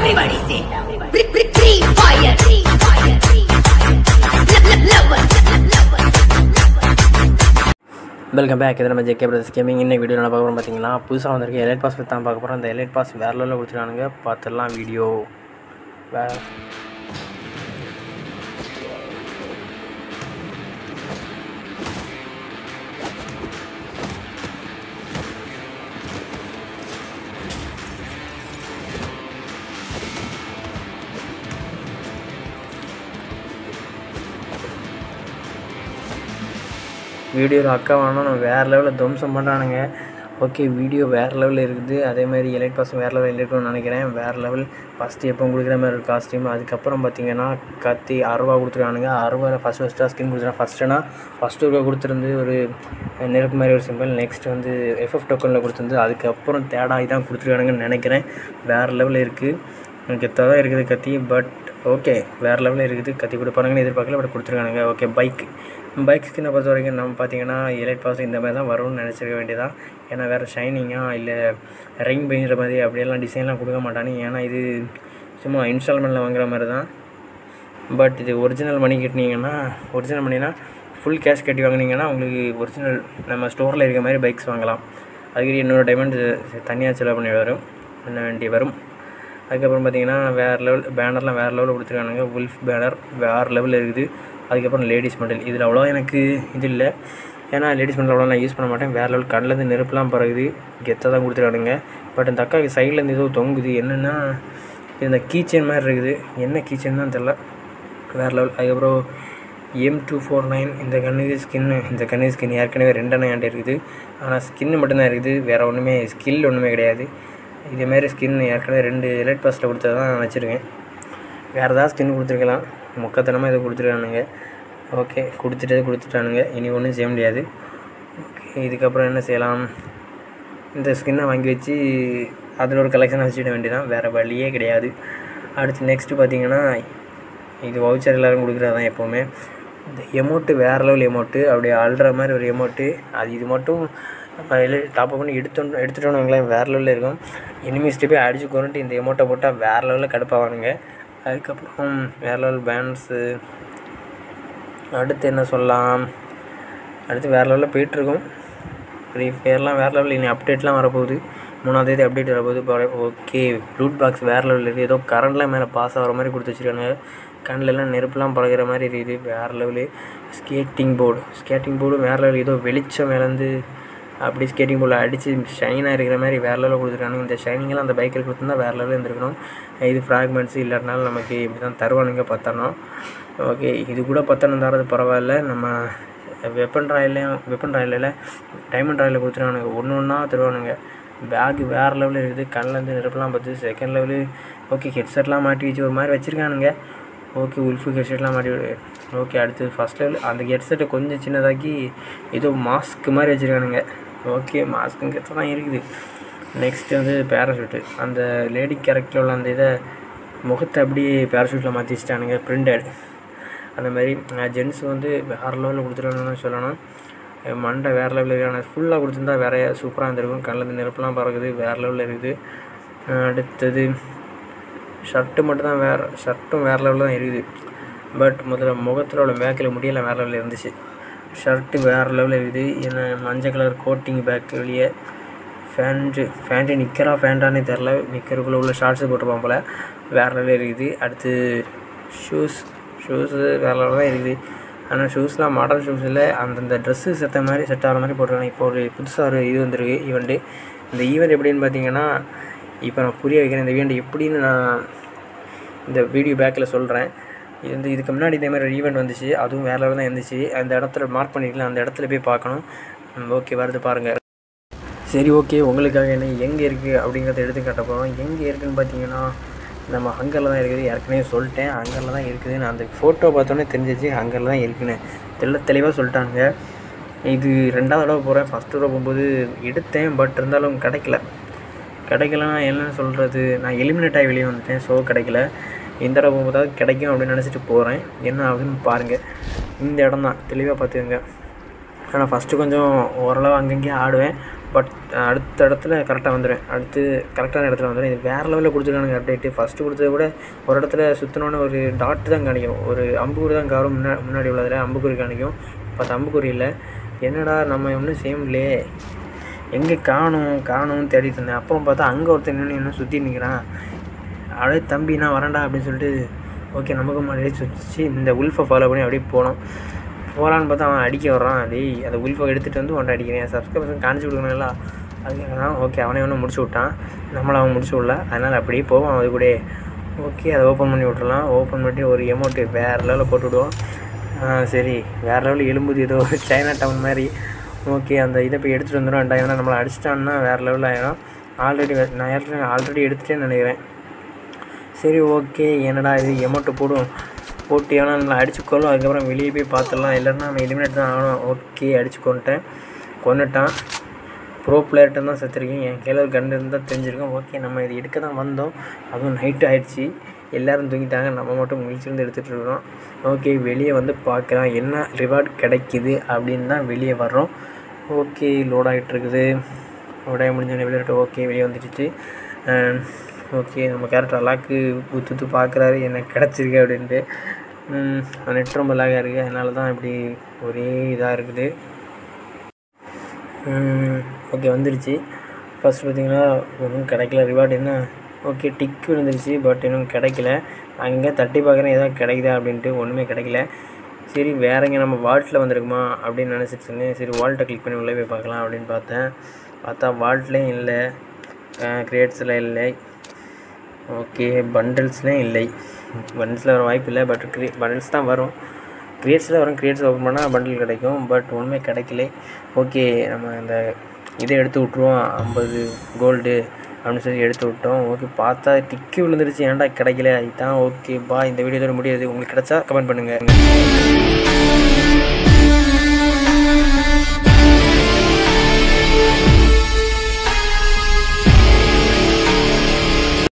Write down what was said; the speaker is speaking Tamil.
Everybody say, free, free, free fire, free fire, free fire. Love, love, love, love. Welcome back இது நம்ம ஜேகே பிரதர்ஸ் கேமிங் இன்னைக்கு வீடியோ என்ன பார்க்க போகிறோம் பார்த்தீங்கன்னா புதுசாக வந்திருக்க எலைட் பாஸ் பற்றி தான் பார்க்க போகிறோம் அந்த எலைட் பாஸ் வேறு லெவலில் கொடுத்துருக்கானுங்க பார்த்துடலாம் வீடியோ வே வீடியோவில் அக்கா வேணும் வேறு லெவலில் துவம்சம் பண்ணுறானுங்க ஓகே வீடியோ வேறு லெவலில் இருக்குது அதே மாதிரி எலைட் பாஸ் வேறு லெவலில் இருக்குன்னு நினைக்கிறேன் வேறு லெவல் ஃபஸ்ட்டு எப்போ கொடுக்குற மாதிரி ஒரு காஸ்டியூம் அதுக்கப்புறம் பார்த்தீங்கன்னா கத்தி அருவா கொடுத்துருக்கானுங்க அருவாவில் ஃபஸ்ட் ஃபஸ்ட்டாக ஸ்கின் கொடுத்துருக்காங்க ஃபஸ்ட்டுனா ஃபஸ்ட்டு ரூபா கொடுத்துருந்து ஒரு நெருப்பு மாதிரி ஒரு சிம்பிள் நெக்ஸ்ட் வந்து எஃப்எஃப் டோக்கனில் கொடுத்துருந்து அதுக்கப்புறம் தேடாகி தான் கொடுத்துருக்கானுங்கன்னு நினைக்கிறேன் வேறு லெவலில் இருக்குது கெத்தாக தான் இருக்குது கத்தி பட் ஓகே வேறு லெவலில் இருக்குது கத்தி கொடுப்பானுங்கன்னு எதிர்பார்க்கல பட் கொடுத்துருக்கானுங்க ஓகே பைக் பைக் ஸ்கின்னை பொறுத்த வரைக்கும் நம்ம பார்த்தீங்கன்னா எலைட் பாஸ் இந்த மாதிரி தான் வரும்னு நினச்சிருக்க வேண்டியதான் ஏன்னா வேறு ஷைனிங்காக இல்லை ரிங் பெயின்ற மாதிரி அப்படியெல்லாம் டிசைன்லாம் கொடுக்க மாட்டானு ஏன்னா இது சும்மா இன்ஸ்டால்மெண்ட்டில் வாங்குற மாதிரி தான் பட் இது ஒரிஜினல் மணி கட்டினீங்கன்னா ஒரிஜினல் மணினா ஃபுல் கேஷ் கட்டி வாங்கினீங்கன்னா உங்களுக்கு ஒரிஜினல் நம்ம ஸ்டோரில் இருக்க மாதிரி பைக்ஸ் வாங்கலாம் அதுக்கு இன்னொரு டைமண்ட் தனியாக செலவு பண்ணி வரும் பண்ண வேண்டி வரும் அதுக்கப்புறம் பார்த்தீங்கன்னா வேறு லெவல் பேனர்லாம் வேறு லெவலில் கொடுத்துருக்கானுங்க உல்ஃப் பேனர் வேறு லெவலில் இருக்குது அதுக்கப்புறம் லேடிஸ் மெடல் இதில் அவ்வளோ எனக்கு இது இல்லை ஏன்னா லேடிஸ் மெடல் அவ்வளோ நான் யூஸ் பண்ண மாட்டேன் வேறு லெவல் கண்ணிலேருந்து நெருப்புலாம் பறகுது கெத்தாக தான் கொடுத்துருக்கானுங்க பட் இந்த அக்காவுக்கு சைட்லேருந்து ஏதோ தொங்குது என்னென்னா இந்த கீச்சன் மாதிரி இருக்குது என்ன கீச்சன் தான் தெரில வேறு லெவல் அதுக்கப்புறம் எம் டூ ஃபோர் நைன் இந்த கண்ணுக்கு ஸ்கின்னு இந்த கண்ணுக்கு ஸ்கின் ஏற்கனவே ரெண்டெண்ணம் என்கிட்ட இருக்குது ஆனால் ஸ்கின்னு மட்டும்தான் இருக்குது வேறு ஒன்றுமே ஸ்கில் ஒன்றுமே கிடையாது இதேமாரி ஸ்கின் ஏற்கனவே ரெண்டு எலைட் பாஸில் கொடுத்தது தான் நான் வச்சுருக்கேன் வேறு ஏதாவது ஸ்கின் கொடுத்துருக்கலாம் மொக்கத்தனமாக இதை கொடுத்துருக்கானுங்க ஓகே கொடுத்துட்டே கொடுத்துட்டானுங்க இனி ஒன்றும் செய்ய முடியாது ஓகே இதுக்கப்புறம் என்ன செய்யலாம் இந்த ஸ்கின்னை வாங்கி வச்சு அதில் ஒரு கலெக்ஷனை வச்சுட வேண்டியதான் வேறு வழியே கிடையாது அடுத்து நெக்ஸ்ட்டு பார்த்தீங்கன்னா இது வவுச்சர் எல்லோரும் கொடுக்குறது தான் எப்போவுமே இந்த எமௌண்ட்டு வேறு லெவல் எமௌண்ட்டு அப்படியே அழுற மாதிரி ஒரு எமௌண்ட்டு அது இது மட்டும் டாப் பண்ணி எடுத்தோம் எடுத்துட்டோன்னு வைங்களேன் வேறு லெவலில் இருக்கும் எனிமீஸ்ட்டு போய் அடிச்சு கொண்டுட்டு இந்த எமௌண்ட்டை போட்டால் வேறு லெவலில் கடுப்பாவானுங்க அதுக்கப்புறம் வேறு லெவல் பேண்ட்ஸு அடுத்து என்ன சொல்லலாம் அடுத்து வேறு லெவலில் போயிட்டுருக்கோம் ஃப்ரீ ஃபயர்லாம் வேறு லெவலில் இனி அப்டேட்லாம் வரப்போகுது மூணாம் தேதி அப்டேட் வரப்போகுது ஓகே ப்ளூட் பாக்ஸ் வேறு லெவலில் இருக்குது ஏதோ கரண்ட்லாம் மேலே பாஸ் ஆகிற மாதிரி கொடுத்து வச்சுருக்காங்க கண்ணிலலாம் நெருப்புலாம் பழகிற மாதிரி இருக்குது வேறு level skating board skating board வேறு லெவல் ஏதோ வெளிச்சம் மேலேருந்து அப்படி ஸ்கேட்டிங் போர்டில் அடித்து ஷைனாக இருக்கிற மாதிரி வேறு லெவலில் கொடுத்துருக்கானுங்க இந்த ஷைனிங்கெல்லாம் அந்த பைக்கில் கொடுத்துருந்தா வேறு லெவலில் இருந்திருக்கணும் இது ஃப்ராக்மெண்ட்ஸ் இல்லாட்டினாலும் நமக்கு இப்படி தான் தருவானுங்க பத்தணும் ஓகே இது கூட பத்தனம் தரது பரவாயில்ல நம்ம வெப்பன் ராயிலையும் வெப்பன் ராயிலில் டைமண்ட் ராயில் கொடுத்துருவானுங்க ஒன்று ஒன்றா தருவானுங்க பேக்கு வேறு லெவலில் இருக்குது கண்ணிலேருந்து நெருப்பெல்லாம் பார்த்து செகண்ட் லெவலு ஓகே ஹெட்செட்லாம் மாட்டி வச்சு ஒரு மாதிரி வச்சுருக்கானுங்க ஓகே உல்ஃபு ஹெட்செட்லாம் மாட்டி ஓகே அடுத்து ஃபஸ்ட் லெவல் அந்த ஹெட்செட்டை கொஞ்சம் சின்னதாக்கி ஏதோ மாஸ்க் மாதிரி வச்சுருக்கானுங்க ஓகே மாஸ்க்குங்கிறது தான் இருக்குது நெக்ஸ்ட்டு வந்து பேராஷூட்டு அந்த லேடி கேரக்டரில் உள்ள அந்த இதை முகத்தை அப்படியே பேராஷூட்டில் மாற்றி வச்சுட்டானுங்க பிரிண்டட் அந்த மாதிரி ஜென்ஸ் வந்து வேறு லெவலில் கொடுத்துருக்காங்கன்னு சொல்லணும் மண்டை வேறு லெவலில் இருக்கான ஃபுல்லாக கொடுத்துருந்தா வேற சூப்பராக இருந்திருக்கும் கண்ணில் நெருப்புலாம் பறக்குது வேறு லெவலில் இருக்குது அடுத்தது ஷர்ட்டு மட்டும் தான் வேறு ஷர்ட்டும் வேறு லெவலில் தான் இருக்குது பட் முதல்ல முகத்தில் உள்ள பேக்கில் முடியல வேறு லெவலில் இருந்துச்சு ஷர்ட்டு வேறு லெவலில் இருக்குது ஏன்னா மஞ்சள் கலர் கோட்டிங் பேக் வெளியே ஃபேண்ட்டு ஃபேண்ட்டு நிற்கிறா ஃபேண்டானே தெரில நிற்கிறதுக்குள்ளே உள்ள ஷார்ட்ஸு போட்டிருப்பான் போல் வேறு லெவலில் இருக்குது அடுத்து ஷூஸ் ஷூஸு வேறு லெவலில் தான் இருக்குது ஆனால் ஷூஸ்லாம் மாடல் ஷூஸ் இல்லை அந்தந்த ட்ரெஸ்ஸு செத்த மாதிரி செட் ஆகிற மாதிரி போட்டிருக்காங்க இப்போ ஒரு புதுசாக ஒரு இது வந்திருக்கு ஈவெண்ட்டு இந்த ஈவெண்ட் எப்படின்னு பார்த்தீங்கன்னா இப்போ நான் புரிய வைக்கிறேன் இந்த ஈவெண்ட் எப்படின்னு நான் இந்த வீடியோ பேக்கில் சொல்கிறேன் இது வந்து இதுக்கு முன்னாடி இதே மாதிரி ஒரு ஈவெண்ட் வந்துச்சு அதுவும் வேறு லெவலில் தான் இருந்துச்சு அந்த இடத்துல மார்க் பண்ணிருக்கலாம் அந்த இடத்துல போய் பார்க்கணும் ஓகே வருது பாருங்கள் சரி ஓகே உங்களுக்காக என்ன எங்கே இருக்குது அப்படிங்கிறத எடுத்து காட்ட போகிறோம் எங்கே இருக்குதுன்னு பார்த்தீங்கன்னா நம்ம ஹங்கரில் தான் இருக்குது ஏற்கனவே சொல்லிட்டேன் ஹங்கரில் தான் இருக்குது நான் அந்த ஃபோட்டோ பார்த்தோன்னே தெரிஞ்சிச்சு ஹங்கரில் தான் இருக்குன்னு தெள்ள தெளிவாக சொல்லிட்டாங்க இது ரெண்டாவது தடவை போகிறேன் ஃபஸ்ட் தடவை போகும்போது எடுத்தேன் பட் இருந்தாலும் கிடைக்கல கிடைக்கலன்னா என்னன்னு சொல்கிறது நான் எலிமினேட் ஆகி வெளியே வந்துட்டேன் ஸோ கிடைக்கல இந்த தடவை போகும்போதாவது கிடைக்கும் அப்படின்னு நினச்சிட்டு போகிறேன் என்ன ஆகுதுன்னு பாருங்கள் இந்த இடம் தான் தெளிவாக பார்த்துக்கோங்க ஆனால் ஃபஸ்ட்டு கொஞ்சம் ஓரளவு அங்கங்கேயும் ஆடுவேன் பட் அடுத்த இடத்துல கரெக்டாக வந்துடுவேன் அடுத்து கரெக்டான இடத்துல வந்துடுவேன் இது வேறு லெவலில் கொடுத்துருக்கானுங்க அப்டேட்டு ஃபஸ்ட்டு கொடுத்தத விட ஒரு இடத்துல சுற்றினோன்னே ஒரு டாட் தான் காணிக்கும் ஒரு அம்புக்குறி தான் கவரும் முன்னா முன்னாடி உள்ளதில் அம்புக்குறி காணிக்கும் இப்போ அது அம்புக்குறி இல்லை என்னடா நம்ம ஒன்றும் செய்ய முடியலையே எங்கே காணும் காணும்னு தேடிட்டு இருந்தேன் அப்புறம் பார்த்தா அங்கே ஒருத்தன் நின்று இன்னும் சுற்றி நிற்கிறான் அப்படியே தம்பி நான் வரேன்டா அப்படின்னு சொல்லிட்டு ஓகே நமக்கு முன்னாடியே சுற்றி இந்த உல்ஃபை ஃபாலோ பண்ணி அப்படியே போனோம் போகலான்னு பார்த்தா அவன் அடிக்க வர்றான் டேய் அந்த உல்ஃபை எடுத்துகிட்டு வந்து உன்ட்ட அடிக்கிறேன் சப்ஸ்கிரைபர்ஸ் காணிச்சு கொடுக்கணும்ல அதுக்காக ஓகே அவனே ஒன்று முடிச்சு விட்டான் நம்மளை அவன் முடிச்சு விடல அதனால் அப்படியே போவான் அது கூட ஓகே அதை ஓப்பன் பண்ணி விட்றலாம் ஓப்பன் பண்ணி ஒரு எமௌண்ட்டு வேறு லெவலில் போட்டு விடுவோம் ஆ, சரி வேறு லெவலில் எலும்புது ஏதோ சைனா டவுன் மாதிரி ஓகே அந்த இதை போய் எடுத்துகிட்டு வந்துடும் ரெண்டாயிரம் ஏன்னா நம்மளை அடிச்சிட்டான்னா வேறு லெவலில் ஆயிடும் ஆல்ரெடி நான் ஏற்கனவே ஆல்ரெடி எடுத்துட்டேன்னு நினைக்கிறேன் சரி ஓகே என்னடா இது எமௌண்ட்டு போடும் போட்டு எவனா நம்மளை அடிச்சு கொள்ளும் அதுக்கப்புறம் வெளியே போய் பார்த்துடலாம் இல்லைன்னா நம்ம எலிமினேட் தான் ஆகணும் ஓகே அடிச்சு கொண்டுட்டேன் கொண்டுட்டான் ப்ரோ பிளேயர்கிட்ட தான் செத்துருக்கேன் என் கையில் ஒரு கன் இருந்தால் தெரிஞ்சிருக்கோம் ஓகே நம்ம இது எடுக்க தான் வந்தோம் அதுவும் நைட்டு ஆயிடுச்சு எல்லோரும் தூங்கிட்டாங்க நம்ம மட்டும் முழிச்சிருந்து எடுத்துகிட்டு இருக்கிறோம் ஓகே வெளியே வந்து பார்க்கலாம் என்ன ரிவார்ட் கிடைக்குது அப்படின்னு தான் வெளியே வர்றோம் ஓகே லோட் ஆகிட்டு இருக்குது லோட் ஆகி முடிஞ்சோடனே விளையாட்டு ஓகே வெளியே வந்துடுச்சு ஓகே நம்ம கேரக்டர் அலாக்கு ஊத்து பார்க்குறாரு என்ன கிடச்சிருக்கு அப்படின்ட்டு நெட் ரொம்ப லாகாக இருக்குது அதனால தான் இப்படி ஒரே இதாக இருக்குது ஓகே வந்துடுச்சு ஃபஸ்ட் பார்த்தீங்கன்னா ஒன்றும் கிடைக்கல ரிவார்டு என்ன ஓகே டிக் விழுந்துருச்சு பட் இன்னும் கிடைக்கல அங்கே தட்டி பார்க்குறேன் ஏதாவது கிடைக்குதா அப்படின்ட்டு ஒன்றுமே கிடைக்கல சரி வேற எங்கே நம்ம வால்ட்டில் வந்திருக்குமா அப்படின்னு நினச்சிட்டு இருந்தேன் சரி வால்ட்டை கிளிக் பண்ணி உள்ளே போய் பார்க்கலாம் அப்படின்னு பார்த்தேன் பார்த்தா வால்ட்லேயும் இல்லை கிரியேட்ஸில் இல்லை ஓகே பண்டில்ஸ்லேயும் இல்லை பண்டில்ஸில் வர வாய்ப்பு இல்லை பட் க்ரி பண்டில்ஸ் தான் வரும் கிரியேட்ஸில் வரும் கிரியேட்ஸ் ஓப்பன் பண்ணால் பண்டில் கிடைக்கும் பட் ஒன்றுமே கிடைக்கல ஓகே நம்ம இந்த இதை எடுத்து விட்ருவோம் ஐம்பது கோல்டு அப்படின்னு சொல்லி எடுத்து விட்டோம் ஓகே பார்த்தா டிக்கி விழுந்துருச்சு ஏன்டா கிடைக்கல இதுதான் ஓகே பா இந்த வீடியோட முடியாது உங்களுக்கு கிடைச்சா கமெண்ட் பண்ணுங்கள்